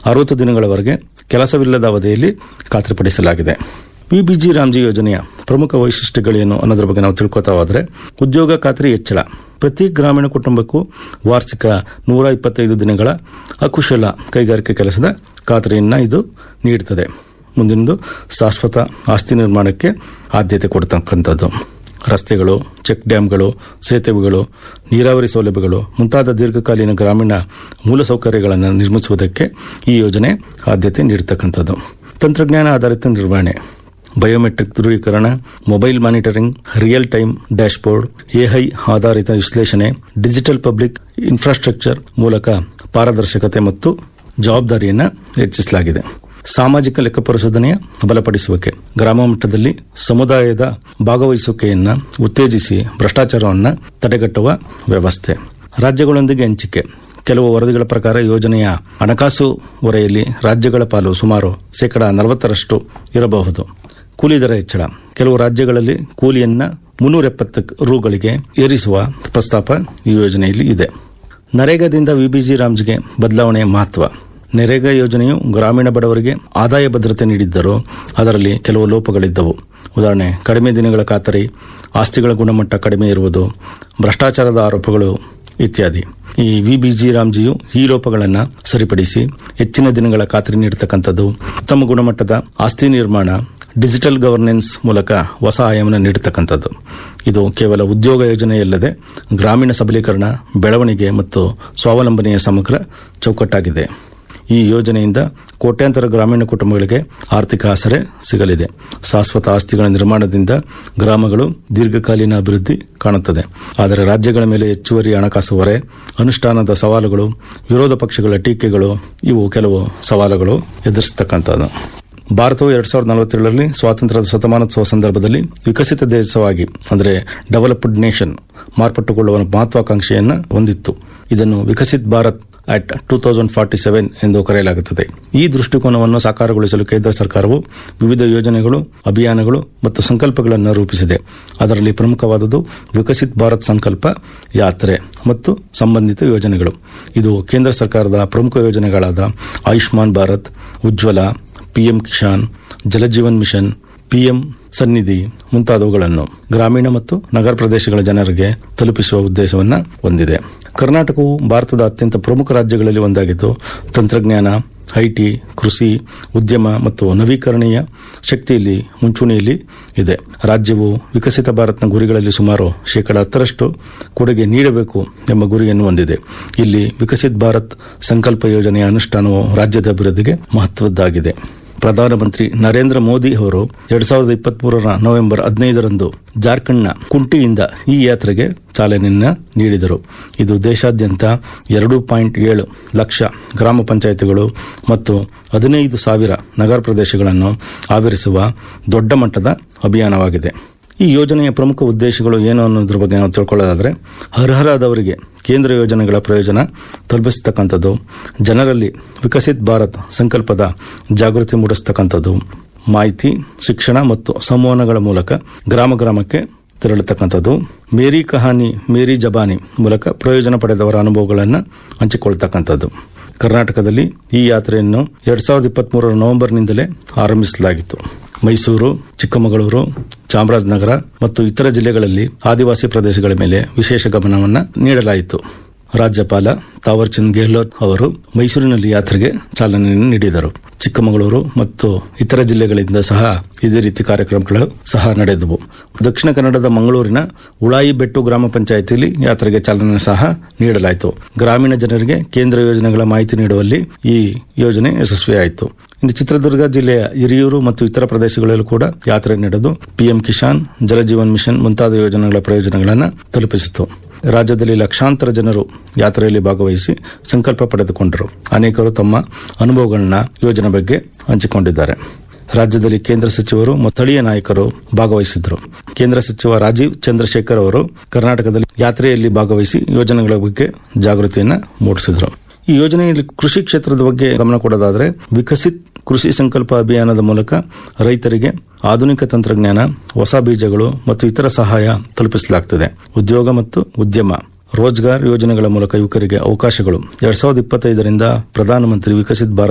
ಅರವತ್ತು ದಿನಗಳವರೆಗೆ ಕೆಲಸವಿಲ್ಲದ ಅವಧಿಯಲ್ಲಿ ಖಾತ್ರಿಪಡಿಸಲಾಗಿದೆ ವಿಬಿಜಿ ರಾಮ್ಜಿ ಯೋಜನೆಯ ಪ್ರಮುಖ ವೈಶಿಷ್ಟ್ಯಗಳೇನು ಅನ್ನೋದ್ರ ಬಗ್ಗೆ ನಾವು ತಿಳ್ಕೊತಾ ಹೋದ್ರೆ ಉದ್ಯೋಗ ಖಾತ್ರಿ ಹೆಚ್ಚಳ ಪ್ರತಿ ಗ್ರಾಮೀಣ ಕುಟುಂಬಕ್ಕೂ ವಾರ್ಷಿಕ ನೂರ ಇಪ್ಪತ್ತೈದು ದಿನಗಳ ಅಕುಶಲ ಕೈಗಾರಿಕೆ ಕೆಲಸದ ಖಾತ್ರಿಯನ್ನ ಇದು ನೀಡುತ್ತದೆ ಮುಂದಿನದು ಶಾಶ್ವತ ಆಸ್ತಿ ನಿರ್ಮಾಣಕ್ಕೆ ಆದ್ಯತೆ ಕೊಡ್ತಕ್ಕಂಥದ್ದು ರಸ್ತೆಗಳು ಚೆಕ್ ಡ್ಯಾಂಗಳು ಸೇತುವೆಗಳು ನೀರಾವರಿ ಸೌಲಭ್ಯಗಳು ಮುಂತಾದ ದೀರ್ಘಕಾಲೀನ ಗ್ರಾಮೀಣ ಮೂಲಸೌಕರ್ಯಗಳನ್ನು ನಿರ್ಮಿಸುವುದಕ್ಕೆ ಈ ಯೋಜನೆ ಆದ್ಯತೆ ನೀಡತಕ್ಕಂಥದ್ದು ತಂತ್ರಜ್ಞಾನ ಆಧಾರಿತ ನಿರ್ವಹಣೆ ಬಯೋಮೆಟ್ರಿಕ್ ಧೃವೀಕರಣ mobile monitoring real time dashboard AI ಆಧಾರಿತ ವಿಶ್ಲೇಷಣೆ ಡಿಜಿಟಲ್ ಪಬ್ಲಿಕ್ ಇನ್ಫ್ರಾಸ್ಟ್ರಕ್ಚರ್ ಮೂಲಕ ಪಾರದರ್ಶಕತೆ ಮತ್ತು ಜವಾಬ್ದಾರಿಯನ್ನು ಹೆಚ್ಚಿಸಲಾಗಿದೆ ಸಾಮಾಜಿಕ ಲೆಕ್ಕ ಪರಿಶೋಧನೆಯ ಬಲಪಡಿಸುವಿಕೆ ಗ್ರಾಮ ಮಟ್ಟದಲ್ಲಿ ಸಮುದಾಯದ ಭಾಗವಹಿಸುವಿಕೆಯನ್ನ ಉತ್ತೇಜಿಸಿ ಭ್ರಷ್ಟಾಚಾರವನ್ನು ತಡೆಗಟ್ಟುವ ವ್ಯವಸ್ಥೆ ರಾಜ್ಯಗಳೊಂದಿಗೆ ಹಂಚಿಕೆ ಕೆಲವು ವರದಿಗಳ ಪ್ರಕಾರ ಯೋಜನೆಯ ಹಣಕಾಸು ಹೊರೆಯಲ್ಲಿ ರಾಜ್ಯಗಳ ಪಾಲು ಸುಮಾರು ಶೇಕಡಾ ನಲವತ್ತರಷ್ಟು ಇರಬಹುದು ಕೂಲಿ ದರ ಹೆಚ್ಚಳ ಕೆಲವು ರಾಜ್ಯಗಳಲ್ಲಿ ಕೂಲಿಯನ್ನ ಮುನ್ನೂರ ಎಪ್ಪತ್ತು ರೂಗಳಿಗೆ ಏರಿಸುವ ಪ್ರಸ್ತಾಪ ಈ ಯೋಜನೆಯಲ್ಲಿ ಇದೆ ನರೇಗಾದಿಂದ ವಿಬಿಜಿ ರಾಮ್ಸ್ಗೆ ಬದಲಾವಣೆ ಮಹತ್ವ ನರೇಗಾ ಯೋಜನೆಯು ಗ್ರಾಮೀಣ ಬಡವರಿಗೆ ಆದಾಯ ಭದ್ರತೆ ನೀಡಿದ್ದರೂ ಅದರಲ್ಲಿ ಕೆಲವು ಲೋಪಗಳಿದ್ದವು ಉದಾಹರಣೆ ಕಡಿಮೆ ದಿನಗಳ ಖಾತರಿ ಆಸ್ತಿಗಳ ಗುಣಮಟ್ಟ ಕಡಿಮೆ ಇರುವುದು ಭ್ರಷ್ಟಾಚಾರದ ಆರೋಪಗಳು ಇತ್ಯಾದಿ ಈ ವಿಬಿಜಿ ರಾಮ್ಜಿಯು ಈ ಲೋಪಗಳನ್ನು ಸರಿಪಡಿಸಿ ಹೆಚ್ಚಿನ ದಿನಗಳ ಖಾತರಿ ನೀಡತಕ್ಕಂಥದ್ದು ಉತ್ತಮ ಗುಣಮಟ್ಟದ ಆಸ್ತಿ ನಿರ್ಮಾಣ ಡಿಜಿಟಲ್ ಗವರ್ನೆನ್ಸ್ ಮೂಲಕ ಹೊಸ ಆಯಾಮನ ನೀಡತಕ್ಕಂಥದ್ದು ಇದು ಕೇವಲ ಉದ್ಯೋಗ ಯೋಜನೆಯಲ್ಲದೆ ಗ್ರಾಮೀಣ ಸಬಲೀಕರಣ ಬೆಳವಣಿಗೆ ಮತ್ತು ಸ್ವಾವಲಂಬನೆಯ ಸಮಗ್ರ ಚೌಕಟ್ಟಾಗಿದೆ ಈ ಯೋಜನೆಯಿಂದ ಕೋಟ್ಯಾಂತರ ಗ್ರಾಮೀಣ ಕುಟುಂಬಗಳಿಗೆ ಆರ್ಥಿಕ ಆಸರೆ ಸಿಗಲಿದೆ ಶಾಶ್ವತ ಆಸ್ತಿಗಳ ನಿರ್ಮಾಣದಿಂದ ಗ್ರಾಮಗಳು ದೀರ್ಘಕಾಲೀನ ಅಭಿವೃದ್ಧಿ ಕಾಣುತ್ತದೆ ಆದರೆ ರಾಜ್ಯಗಳ ಮೇಲೆ ಹೆಚ್ಚುವರಿ ಹಣಕಾಸು ಹೊರೆ ಅನುಷ್ಠಾನದ ಸವಾಲುಗಳು ವಿರೋಧ ಪಕ್ಷಗಳ ಟೀಕೆಗಳು ಇವು ಕೆಲವು ಸವಾಲುಗಳು ಎದುರಿಸತಕ್ಕಂಥದ್ದು ಭಾರತವು ಎರಡ್ ಸಾವಿರದ ನಲವತ್ತೇಳರಲ್ಲಿ ಸ್ವಾತಂತ್ರ್ಯದ ಶತಮಾನೋತ್ಸವ ಸಂದರ್ಭದಲ್ಲಿ ವಿಕಸಿತ ದೇಶವಾಗಿ ಅಂದರೆ ಡೆವಲಪ್ಡ್ ನೇಷನ್ ಮಾರ್ಪಟ್ಟುಕೊಳ್ಳುವ ಮಹತ್ವಾಕಾಂಕ್ಷೆಯನ್ನು ಹೊಂದಿತ್ತು ಇದನ್ನು Viksit Bharat at two thousand forty seven ಎಂದು ಕರೆಯಲಾಗುತ್ತದೆ ಈ ದೃಷ್ಟಿಕೋನವನ್ನು ಸಾಕಾರಗೊಳಿಸಲು ಕೇಂದ್ರ ಸರ್ಕಾರವು ವಿವಿಧ ಯೋಜನೆಗಳು ಅಭಿಯಾನಗಳು ಮತ್ತು ಸಂಕಲ್ಪಗಳನ್ನು ರೂಪಿಸಿದೆ ಅದರಲ್ಲಿ ಪ್ರಮುಖವಾದುದು ವಿಕಸಿತ್ ಭಾರತ್ ಸಂಕಲ್ಪ ಯಾತ್ರೆ ಮತ್ತು ಸಂಬಂಧಿತ ಯೋಜನೆಗಳು ಇದು ಕೇಂದ್ರ ಸರ್ಕಾರದ ಪ್ರಮುಖ ಯೋಜನೆಗಳಾದ Ayushman Bharat Ujjwala PM Kisan Jal Jeevan mission PM Svanidhi ಮುಂತಾದವುಗಳನ್ನು ಗ್ರಾಮೀಣ ಮತ್ತು ನಗರ ಪ್ರದೇಶಗಳ ಜನರಿಗೆ ತಲುಪಿಸುವ ಉದ್ದೇಶವನ್ನು ಹೊಂದಿದೆ ಕರ್ನಾಟಕವು ಭಾರತದ ಅತ್ಯಂತ ಪ್ರಮುಖ ರಾಜ್ಯಗಳಲ್ಲಿ ಒಂದಾಗಿದ್ದು ತಂತ್ರಜ್ಞಾನ ಐಟಿ ಕೃಷಿ ಉದ್ಯಮ ಮತ್ತು ನವೀಕರಣೀಯ ಶಕ್ತಿಯಲ್ಲಿ ಮುಂಚೂಣಿಯಲ್ಲಿ ಇದೆ ರಾಜ್ಯವು ವಿಕಸಿತ ಭಾರತ್ನ ಗುರಿಗಳಲ್ಲಿ ಸುಮಾರು ಶೇಕಡ ಹತ್ತರಷ್ಟು ಕೊಡುಗೆ ನೀಡಬೇಕು ಎಂಬ ಗುರಿಯನ್ನು ಹೊಂದಿದೆ ಇಲ್ಲಿ ವಿಕಸಿತ್ ಭಾರತ್ ಸಂಕಲ್ಪ ಯೋಜನೆಯ ಅನುಷ್ಠಾನವು ರಾಜ್ಯದ ಅಭಿವೃದ್ಧಿಗೆ ಮಹತ್ವದ್ದಾಗಿದೆ ಪ್ರಧಾನಮಂತ್ರಿ ನರೇಂದ್ರ ಮೋದಿ ಅವರು ಎರಡ್ ಸಾವಿರದ ಇಪ್ಪತ್ಮೂರರ ನವೆಂಬರ್ ಹದಿನೈದರಂದು ಜಾರ್ಖಂಡ್ನ ಕುಂಟಿಯಿಂದ ಈ ಯಾತ್ರೆಗೆ ಚಾಲನೆಯನ್ನ ನೀಡಿದರು ಇದು ದೇಶಾದ್ಯಂತ ಎರಡು ಪಾಯಿಂಟ್ ಏಳು ಲಕ್ಷ ಗ್ರಾಮ ಪಂಚಾಯಿತಿಗಳು ಮತ್ತು ಹದಿನೈದು ಸಾವಿರ ನಗರ ಪ್ರದೇಶಗಳನ್ನು ಆವರಿಸುವ ದೊಡ್ಡ ಮಟ್ಟದ ಅಭಿಯಾನವಾಗಿದೆ ಈ ಯೋಜನೆಯ ಪ್ರಮುಖ ಉದ್ದೇಶಗಳು ಏನು ಅನ್ನೋದ್ರ ಬಗ್ಗೆ ನಾವು ತಿಳ್ಕೊಳ್ಳೋದಾದ್ರೆ ಅರ್ಹರಾದವರಿಗೆ ಕೇಂದ್ರ ಯೋಜನೆಗಳ ಪ್ರಯೋಜನ ತಲುಪಿಸತಕ್ಕಂಥದ್ದು ಜನರಲ್ಲಿ ವಿಕಸಿತ್ ಭಾರತ್ ಸಂಕಲ್ಪದ ಜಾಗೃತಿ ಮೂಡಿಸತಕ್ಕಂಥದ್ದು ಮಾಹಿತಿ ಶಿಕ್ಷಣ ಮತ್ತು ಸಂವಹನಗಳ ಮೂಲಕ ಗ್ರಾಮ ಗ್ರಾಮಕ್ಕೆ ತೆರಳತಕ್ಕಂಥದ್ದು ಮೇರಿ ಕಹಾನಿ ಮೇರಿ ಜಬಾನಿ ಮೂಲಕ ಪ್ರಯೋಜನ ಪಡೆದವರ ಅನುಭವಗಳನ್ನು ಹಂಚಿಕೊಳ್ತಕ್ಕಂಥದ್ದು ಕರ್ನಾಟಕದಲ್ಲಿ ಈ ಯಾತ್ರೆಯನ್ನು ಎರಡ್ ಸಾವಿರದ ಇಪ್ಪತ್ಮೂರರ ನವೆಂಬರ್ನಿಂದಲೇ ಆರಂಭಿಸಲಾಗಿತ್ತು ಮೈಸೂರು ಚಿಕ್ಕಮಗಳೂರು ಚಾಮರಾಜನಗರ ಮತ್ತು ಇತರ ಜಿಲ್ಲೆಗಳಲ್ಲಿ ಆದಿವಾಸಿ ಪ್ರದೇಶಗಳ ಮೇಲೆ ವಿಶೇಷ ಗಮನವನ್ನು ನೀಡಲಾಯಿತು ರಾಜ್ಯಪಾಲ ತಾವರ್ಚಂದ್ ಗೆಹ್ಲೋಟ್ ಅವರು ಮೈಸೂರಿನಲ್ಲಿ ಯಾತ್ರೆಗೆ ಚಾಲನೆ ನೀಡಿದರು ಚಿಕ್ಕಮಗಳೂರು ಮತ್ತು ಇತರ ಜಿಲ್ಲೆಗಳಿಂದ ಸಹ ಇದೇ ರೀತಿ ಕಾರ್ಯಕ್ರಮಗಳು ಸಹ ನಡೆದವು ದಕ್ಷಿಣ ಕನ್ನಡದ ಮಂಗಳೂರಿನ ಉಳಾಯಿ ಬೆಟ್ಟು ಗ್ರಾಮ ಪಂಚಾಯಿತಿಯಲ್ಲಿ ಯಾತ್ರೆಗೆ ಚಾಲನೆ ಸಹ ನೀಡಲಾಯಿತು ಗ್ರಾಮೀಣ ಜನರಿಗೆ ಕೇಂದ್ರ ಯೋಜನೆಗಳ ಮಾಹಿತಿ ನೀಡುವಲ್ಲಿ ಈ ಯೋಜನೆ ಯಶಸ್ವಿಯಾಯಿತು ಇನ್ನು ಚಿತ್ರದುರ್ಗ ಜಿಲ್ಲೆಯ ಹಿರಿಯೂರು ಮತ್ತು ಇತರ ಪ್ರದೇಶಗಳಲ್ಲೂ ಕೂಡ ಯಾತ್ರೆ ನಡೆದು ಪಿಎಂ ಕಿಸಾನ್ ಜಲಜೀವನ್ ಮಿಷನ್ ಮುಂತಾದ ಯೋಜನೆಗಳ ಪ್ರಯೋಜನಗಳನ್ನು ತಲುಪಿಸಿತು ರಾಜ್ಯದಲ್ಲಿ ಲಕ್ಷಾಂತರ ಜನರು ಯಾತ್ರೆಯಲ್ಲಿ ಭಾಗವಹಿಸಿ ಸಂಕಲ್ಪ ಪಡೆದುಕೊಂಡರು ಅನೇಕರು ತಮ್ಮ ಅನುಭವಗಳನ್ನ ಯೋಜನೆ ಬಗ್ಗೆ ಹಂಚಿಕೊಂಡಿದ್ದಾರೆ ರಾಜ್ಯದಲ್ಲಿ ಕೇಂದ್ರ ಸಚಿವರು ಮತ್ತು ಸ್ಥಳೀಯ ನಾಯಕರು ಭಾಗವಹಿಸಿದ್ದರು ಕೇಂದ್ರ ಸಚಿವ ರಾಜೀವ್ ಚಂದ್ರಶೇಖರ್ ಅವರು ಕರ್ನಾಟಕದಲ್ಲಿ ಯಾತ್ರೆಯಲ್ಲಿ ಭಾಗವಹಿಸಿ ಯೋಜನೆಗಳ ಬಗ್ಗೆ ಜಾಗೃತಿಯನ್ನ ಮೂಡಿಸಿದರು ಈ ಯೋಜನೆಯಲ್ಲಿ ಕೃಷಿ ಕ್ಷೇತ್ರದ ಬಗ್ಗೆ ಗಮನ ಕೊಡೋದಾದರೆ ವಿಕಸಿತ್ ಕೃಷಿ ಸಂಕಲ್ಪ ಅಭಿಯಾನದ ಮೂಲಕ ರೈತರಿಗೆ ಆಧುನಿಕ ತಂತ್ರಜ್ಞಾನ ಹೊಸ ಬೀಜಗಳು ಮತ್ತು ಇತರ ಸಹಾಯ ತಲುಪಿಸಲಾಗುತ್ತದೆ ಉದ್ಯೋಗ ಮತ್ತು ಉದ್ಯಮ ರೋಜ್ಗಾರ್ ಯೋಜನೆಗಳ ಮೂಲಕ ಯುವಕರಿಗೆ ಅವಕಾಶಗಳು ಎರಡ್ ಸಾವಿರದ ಇಪ್ಪತ್ತೈದರಿಂದ ಪ್ರಧಾನಮಂತ್ರಿ ವಿಕಸಿತ್ ಭಾರತ್